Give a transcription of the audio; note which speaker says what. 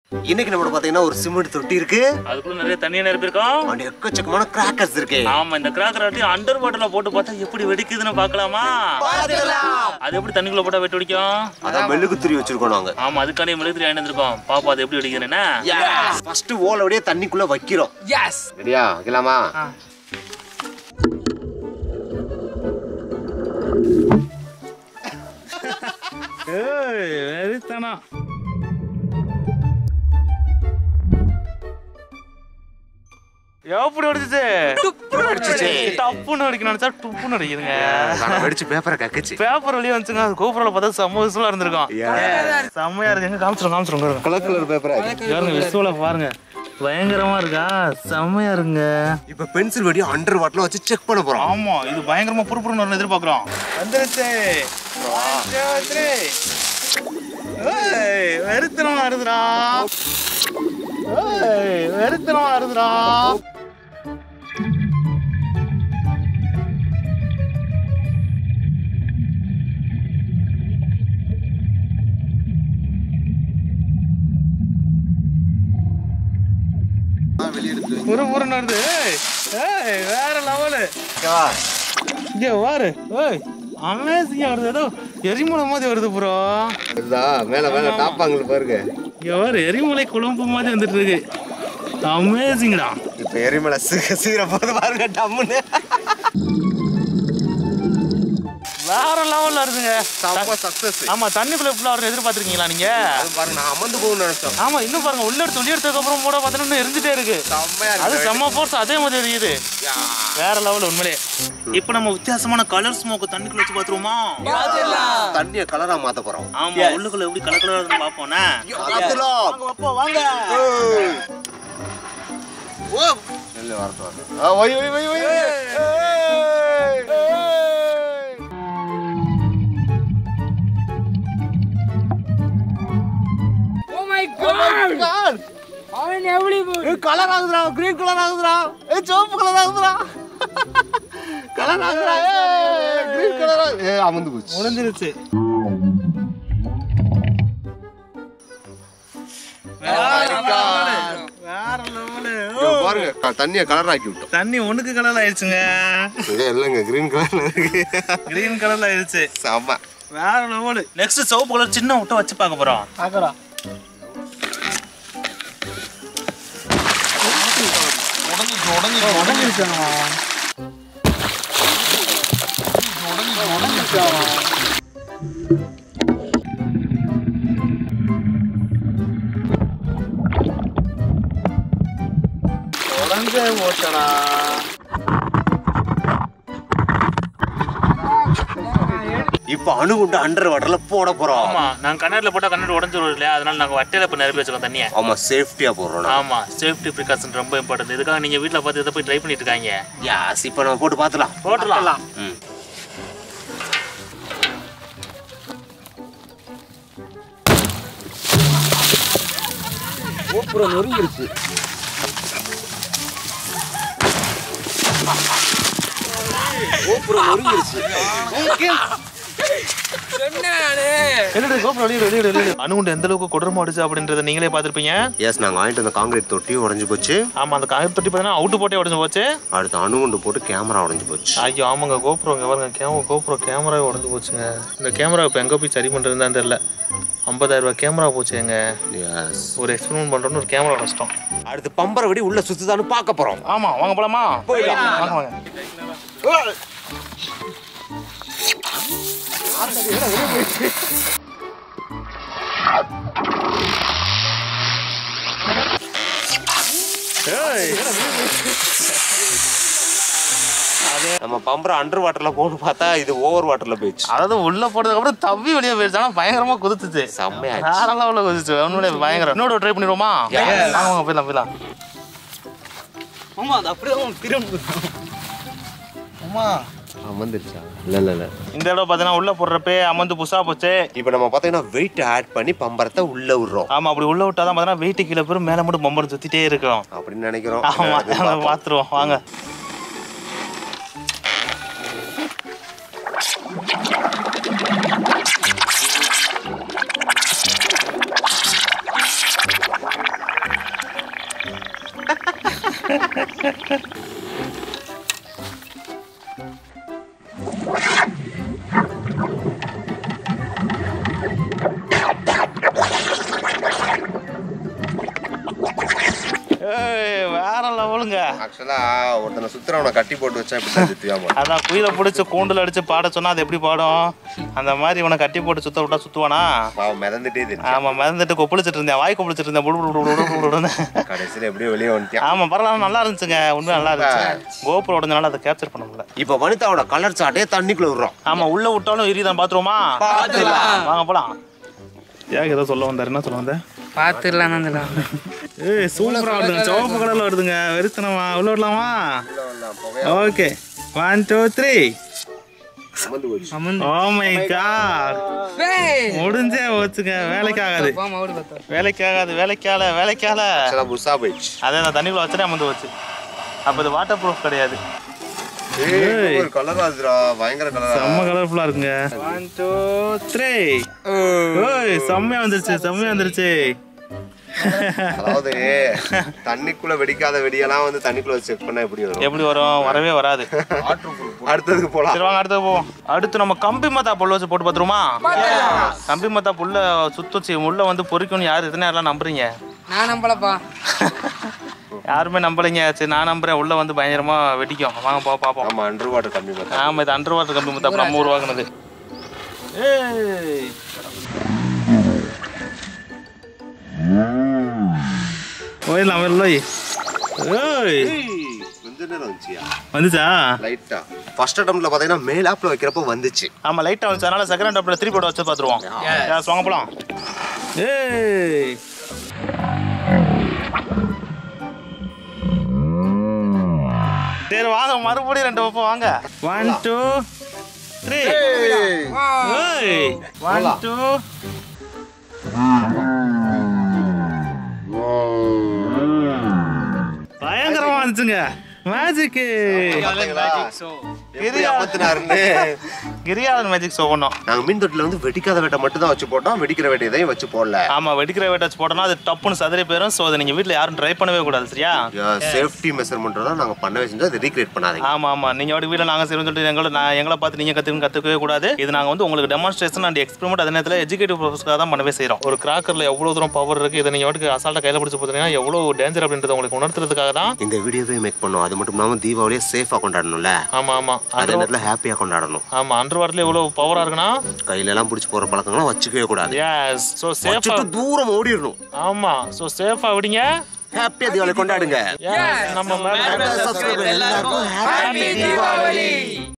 Speaker 1: இன்னைக்கு நம்மளோட பாத்தீங்கன்னா ஒரு சிமெண்ட் தொட்டி இருக்கு
Speaker 2: அதுக்குள்ள நிறைய தண்ணியா நிரப்பியிருக்கோம்
Speaker 1: அண்ட் எக்கச்சக்கமான கிராக்கர்ஸ் இருக்கு
Speaker 2: ஆமா இந்த கிராக்கர் ஆட்டி அண்டர் வாட்டர்ல போட்டு பார்த்தா எப்படி வெடிக்குதுன்னு பார்க்கலாமா அது எப்படி தண்ணிக்குள்ள போட்டா வெட்டி வெடிக்கும்
Speaker 1: அதான் மெழுகுத்திரி வச்சிருக்கோம் நாங்க
Speaker 2: ஆமா அதுக்காண்டி மிளகுத்திரி ஆயிருந்திருக்கோம் பாப்பா அது எப்படி வெடிக்குதுன்னு
Speaker 1: ஃபர்ஸ்ட் ஓலோடய தண்ணிக்குள்ள வைக்கிறோம்
Speaker 3: எஸ்
Speaker 1: ரெடியா வைக்கலாமா
Speaker 2: வெறித்தனா எப்படி அடிச்சிச்சு டப்புன்னு அடிக்கணும் நினைச்சா டுப்புன்னு அடிக்குதுங்க
Speaker 1: வெடிச்சு பேப்பரை கக்குச்சு
Speaker 2: பேப்பர் வெளியே வந்துச்சுங்க அது கோபுரில் பார்த்தா செம்ம விசுவலா இருந்திருக்கும் செம்மையா இருக்கு எங்க காமிச்சிரும் காமிச்சிரும்
Speaker 1: கலர் கலர் பேப்பரா
Speaker 2: பாருங்க விசுவல பாருங்க பயங்கரமா இருக்கா செம்மையா இருங்க
Speaker 1: இப்ப பென்சில் வெடி அண்டர் வாட்டர்ல வச்சு செக் பண்ண போறோம்
Speaker 2: ஆமா இது பயங்கரமா புறுப்புறுன்னு வரணும் எதிர்பார்க்கிறோம் வந்துருச்சு வெறுத்தனமா வருதுடா ஏய், வெறுத்தனமா வருதுடா புரு புருன்னு வருது ஏய், ஏய், வேற லெவலு இங்க பாரு ஏய் அமேசிங்கா வருது ஏதோ எரிமலை மாதிரி வருது ப்ரோ
Speaker 1: இதுதான் மேல மேல டாப்பாங்கல பாருங்க
Speaker 2: இங்க பாரு எரிமலை குழம்பு மாதிரி வந்துட்டு இருக்கு அமேசிங்டா
Speaker 1: இப்ப எரிமலை சீ- சீர போது பாருங்க டம்முன்னு
Speaker 2: வேற லெவல்ல இருக்குங்க
Speaker 1: செம்ம சக்சஸ்
Speaker 2: ஆமா தண்ணிக்குள்ள ஃபுல்லா வருது எதிர்பார்த்திருக்கீங்களா நீங்க
Speaker 1: அது பாருங்க நான் அமர்ந்து போகணும்னு நினைச்சோம்
Speaker 2: ஆமா இன்னும் பாருங்க உள்ள எடுத்து வெளிய எடுத்ததுக்கு அப்புறம் கூட பார்த்தீங்கன்னா இன்னும் எரிஞ்சிட்டே இருக்கு
Speaker 1: செம்மையா
Speaker 2: அது
Speaker 1: இருக்கு
Speaker 2: செம்ம ஃபோர்ஸ் அதே மாதிரி எரியுது வேற லெவல் உண்மையிலே இப்போ நம்ம வித்தியாசமான கலர் ஸ்மோக் தண்ணிக்குள்ள வச்சு பாத்துருவோமா
Speaker 1: தண்ணிய கலரா மாத்த போறோம்
Speaker 2: ஆமா உள்ளுக்குள்ள எப்படி கலர் கலரா இருக்குன்னு பாப்போம்னா
Speaker 1: பாத்துலாம்
Speaker 2: வாங்க
Speaker 1: ஏய். ஓ இல்ல வரது வரது ஆ வை வை வை வை ஏய். ஏய்.
Speaker 3: Oh my God
Speaker 1: God.
Speaker 3: அவன் எவ்வளவு போய்
Speaker 1: ஏய் கலர் ஆகுதுடா கிரீன் கலர் ஆகுதுடா ஏய் சிவப்பு கலர் ஆகுதுடா கலர் ஆகுதுடா ஏய் கிரீன் கலர் ஏய் அமந்து போச்சு
Speaker 2: முடிஞ்சிருச்சு வேற லெவலு
Speaker 1: இங்க பாருங்க க- தண்ணிய கலர் ஆக்கி விட்டோம்
Speaker 2: தண்ணி ஒண்ணுக்கு கலர்ல ஆயிடுச்சுங்க
Speaker 1: இங்க இல்லங்க கிரீன் கலர்ல இருக்கு
Speaker 2: கிரீன் கலர்ல ஆயிடுச்சு
Speaker 1: செம்ம
Speaker 2: வேற லெவலு நெக்ஸ்ட் சிவப்பு கலர் சின்ன விட்டு வச்சு பார்க்க போறோம்
Speaker 3: பாக்கறா
Speaker 2: உடஞ்சே போட்டடா
Speaker 1: இப்ப அணுகுண்டு அண்டர் வாட்டர்ல போட போறோம்
Speaker 2: ஆமா நாங்க கண்ணாடில போட்டா கண்ணாடி உடஞ்சிரும் இல்லையா அதனால நாங்க வட்டையில இப்ப நிரப்பி வச்சிருக்கோம் தண்ணியை
Speaker 1: ஆமா சேஃப்டியா போடுறோம் நான்.
Speaker 2: ஆமா சேஃப்டி ப்ரிகாஷன் ரொம்ப இம்பார்ட்டன்ட் இதுக்காக நீங்க வீட்ல பார்த்து இதை போய் ட்ரை பண்ணிட்டு இருக்காங்க
Speaker 1: யாஸ் இப்ப நம்ம போட்டு பாத்துலாம்
Speaker 2: போட்டுலாம்
Speaker 1: ம்
Speaker 3: கோபுரம் நொறுங்கிருச்சு கோபுரம் நொறுங்கிருச்சு
Speaker 2: அணுகுண்டு எந்த அளவுக்கு கொடரமா அடிச்சு அப்படின்றத நீங்களே பார்த்திருப்பீங்க
Speaker 1: எஸ் நாங்க வாங்கிட்டு வந்த காங்கிரீட் தொட்டி உடைஞ்சு போச்சு
Speaker 2: ஆமா அந்த காய தொட்டி பார்த்தீங்கன்னா அவுட்டு போட்டே உடஞ்சு போச்சு
Speaker 1: அடுத்து அணுகுண்டு போட்டு கேமரா உடைஞ்சு போச்சு
Speaker 2: ஐயோ ஆமாங்க கோப்ரோ இங்க பாருங்க கேமரா கோப்ரோ கேமராவே உடஞ்சு போச்சுங்க இந்த கேமரா இப்போ எங்க போய் சரி பண்றதுன்னு தெரியல ஐம்பதாயிரம் ரூபாய் கேமரா போச்சுங்க
Speaker 1: எஸ்
Speaker 2: ஒரு எக்ஸ்பெரிமெண்ட் பண்றோம்னு ஒரு கேமரா கஷ்டம்
Speaker 1: அடுத்து பம்பரை வெடி உள்ள சுத்துதான்னு பார்க்க போறோம்
Speaker 2: ஆமா வாங்க போலாமா
Speaker 1: போயிடலாம்.
Speaker 2: வாங்க வாங்க ஏய்,
Speaker 1: நம்ம பம்பரை அண்டர் வாட்டர்ல போட்டு பார்த்தா இது ஓவர் வாட்டர்ல போயிடுச்சு
Speaker 2: அதாவது உள்ள போனதுக்கு அப்புறம் தவ்வி வெளியே போயிடுச்சு ஆனா பயங்கரமா குதிச்சுச்சு
Speaker 1: செம்மையாச்சு
Speaker 2: வேற லெவலில் குதிச்சு உண்மையிலே பயங்கரம் இன்னொரு ட்ரை பண்ணிடுவோமா வாங்க வாங்க போயிடலாம் போயிடலாம்
Speaker 3: ஆமா அது அப்படியே அவன் திரும்ப
Speaker 2: அம்மா
Speaker 1: அமர்ந்துருச்சா இல்ல இல்ல இல்ல
Speaker 2: இந்த தடவை பார்த்தீங்கன்னா உள்ள போடுறப்பே அமர்ந்து புதுசா போச்சு
Speaker 1: இப்போ நம்ம பார்த்தீங்கன்னா வெயிட் ஆட் பண்ணி பம்பரத்தை உள்ள விடுறோம்
Speaker 2: ஆமா அப்படி உள்ள விட்டா தான் பார்த்தீங்கன்னா வெயிட் கீழே பேரும் மேலே மட்டும் பம்பரம் சுத்திட்டே இருக்கும்
Speaker 1: அப்படின்னு நினைக்கிறோம்
Speaker 2: ஆமா
Speaker 1: அது பார்ப்போம்.
Speaker 2: பார்த்துருவோம் வாங்க ஏய் வேற லெவலுங்க
Speaker 1: ஆக்சுவலா ஒருத்தனை சுத்துறவனை கட்டி போட்டு வச்சா இப்படி தான் சுத்தியாமா
Speaker 2: அதான் குயிலை பிடிச்சி கூண்டில் அடிச்சு பாட சொன்னா அது எப்படி பாடும் அந்த மாதிரி இவனை கட்டி போட்டு சுத்த விட்டா சுத்துவானா
Speaker 1: பாவம் மிதந்துட்டே தெரியும்
Speaker 2: ஆமா மறந்துட்டு கொப்பளிச்சிட்டு இருந்தேன் வாய் கொப்பளிச்சிட்டு இருந்தேன் புடு புடு புடு புடு புடுன்னு.
Speaker 1: கடைசியில் எப்படியோ வெளியே வந்துட்டான்
Speaker 2: ஆமா பரவாயில்ல நல்லா இருந்துச்சுங்க உண்மை நல்லா இருந்துச்சு கோபுரம் உடஞ்சனால அதை கேப்சர் பண்ண முடியல
Speaker 1: இப்போ வனிதாவோட கலர் சாட்டே தண்ணிக்குள்ள விடுறோம்
Speaker 2: ஆமா உள்ள விட்டாலும் எரியுதான் பாத்துருவோமா
Speaker 3: பாத்துடலாம்.
Speaker 2: வாங்க போலாம் ஏன் ஏதோ சொல்ல வந்தாரு என்ன சொல்ல வந்த
Speaker 3: பார்த்துடலாம்
Speaker 2: ஏய் சூப்பரா வருதுங்க சிவப்பு கலர்ல வருதுங்க வெறித்தனமா உள்ள விடலாமா okay one two three oh my God முடிஞ்சே போச்சுங்க வேலைக்கு ஆகாது வேலைக்கு ஆகாது வேலைக்கால வேலைக்கால
Speaker 1: ஆக்சுவலாக புஷா போயிடுச்சு
Speaker 2: அதே நான் தண்ணிக்குள்ள வச்சுட்டே அமர்ந்து போச்சு அப்போ இது வாட்டர் ப்ரூஃப் கிடையாது
Speaker 1: ஏய் ஒரு கலர் ஆகுதுடா பயங்கர கலரா
Speaker 2: செம்ம கலர்ஃபுல்லா இருக்குங்க ஒன் டூ த்ரீ ஓய் செம்மையா வந்துருச்சு செம்மையா வந்துருச்சு
Speaker 1: அதாவது தண்ணிக்குள்ள வெடிக்காத வெடியெல்லாம் வந்து தண்ணிக்குள்ள வச்சு செக் பண்ணா எப்படி வரும்
Speaker 2: எப்படி வரும் வரவே வராது
Speaker 1: அடுத்ததுக்கு போலாம்
Speaker 2: சரி வாங்க அடுத்து போவோம் அடுத்து நம்ம கம்பி மத்தா புல்ல வச்சு போட்டு பார்த்துருமா கம்பி மத்தா புல்ல சுத்தச்சு உள்ள வந்து பொறிக்கணும் யார் எத்தனை யாரெல்லாம் நம்புறீங்க
Speaker 3: நான் நம்பலப்பா
Speaker 2: யாருமே நம்பலைங்க சரி நான் நம்புறேன் உள்ள வந்து பயங்கரமா வெடிக்கும் வாங்க போ பார்ப்போம்
Speaker 1: ஆமா அண்டர் வாட்டர் கம்மி பார்த்தா
Speaker 2: ஆமா இது அண்டர் வாட்டர் கம்பி மத்தா நம்ம உருவாக்குனது ஏய் போயிடலாம் வெளில ஏய்
Speaker 1: கொஞ்ச நேரம் வந்துச்சியா
Speaker 2: வந்துச்சா
Speaker 1: லைட்டா ஃபர்ஸ்ட் அட்டம்ல பாத்தீங்கன்னா மேல் ஆப்ல வைக்கிறப்போ வந்துச்சு
Speaker 2: ஆமா லைட்டா வந்துச்சு அதனால செகண்ட் டாப்ல த்ரீ போட்டு வச்சு பார்த்துருவோம் யாஸ் வாங்க போலாம் ஏய் சரி வாங்க மறுபடியும் ரெண்டு பக்கம் வாங்க one two three one two பயங்கரமா இருந்துச்சுங்க மேஜிக்கு
Speaker 1: எப்படி அமர்த்தினாருன்னு
Speaker 2: கிரியாளன் மேஜிக் ஷோ பண்ணோம்
Speaker 1: நாங்க மீன் தொட்டில வந்து வெடிக்காத வேட்டை மட்டும் தான் வச்சு போட்டோம் வெடிக்கிற வேட்டையதையும் வச்சு போடல
Speaker 2: ஆமா வெடிக்கிற வேட்டை வச்சு போட்டோம்னா அது டப்புன்னு சதுரி போயிடும் ஸோ அதை நீங்க வீட்ல யாரும் ட்ரை பண்ணவே கூடாது சரியா
Speaker 1: சேஃப்டி மெஷர்மெண்ட் தான் நாங்க பண்ணவே செஞ்சோம் அதை ரீக்ரியேட் பண்ணாதீங்க
Speaker 2: ஆமா ஆமா நீங்க வாட்டி வீட்ல நாங்க செய்யணும் சொல்லிட்டு எங்களை நான் எங்களை பார்த்து நீங்க கத்துக்கணும் கத்துக்கவே கூடாது இது நாங்க வந்து உங்களுக்கு டெமான்ஸ்ட்ரேஷன் அண்ட் எக்ஸ்பெரிமெண்ட் அதே நேரத்தில் எஜுகேட்டிவ் பர்பஸ்க்காக தான் பண்ணவே செய்றோம் ஒரு கிராக்கர்ல எவ்வளவு தூரம் பவர் இருக்கு இதை நீங்க வாட்டுக்கு அசால்ட்டா கையில பிடிச்சி போத்தீங்கன்னா எவ்வளவு டேஞ்சர் அப்படின்றத உங்களுக்கு உணர்த்துறதுக்காக தான்
Speaker 1: இந்த வீடியோவே மேக் பண்ணோம் அது மட்டும் இல்லாம தீபாவளியை சேஃபா கொண்டாடணும்ல
Speaker 2: ஆமா ஆமா
Speaker 1: அதே நேரத்துல ஹாப்பியா கொண்டாடணும்
Speaker 2: ஆமா அண்டர் வாட்டர்ல எவ்வளவு பவரா இருக்குன்னா
Speaker 1: கையில எல்லாம் பிடிச்சி போற பழக்கங்களும் வச்சுக்கவே கூடாது
Speaker 2: எஸ் ஸோ சேஃபா
Speaker 1: வச்சுட்டு தூரம் ஓடிடணும்
Speaker 2: ஆமா ஸோ சேஃபா விடுங்க
Speaker 1: ஹாப்பியா தீபாவளி கொண்டாடுங்க
Speaker 2: Yes, நம்ம மேல
Speaker 1: எல்லாருக்கும் happy தீபாவளி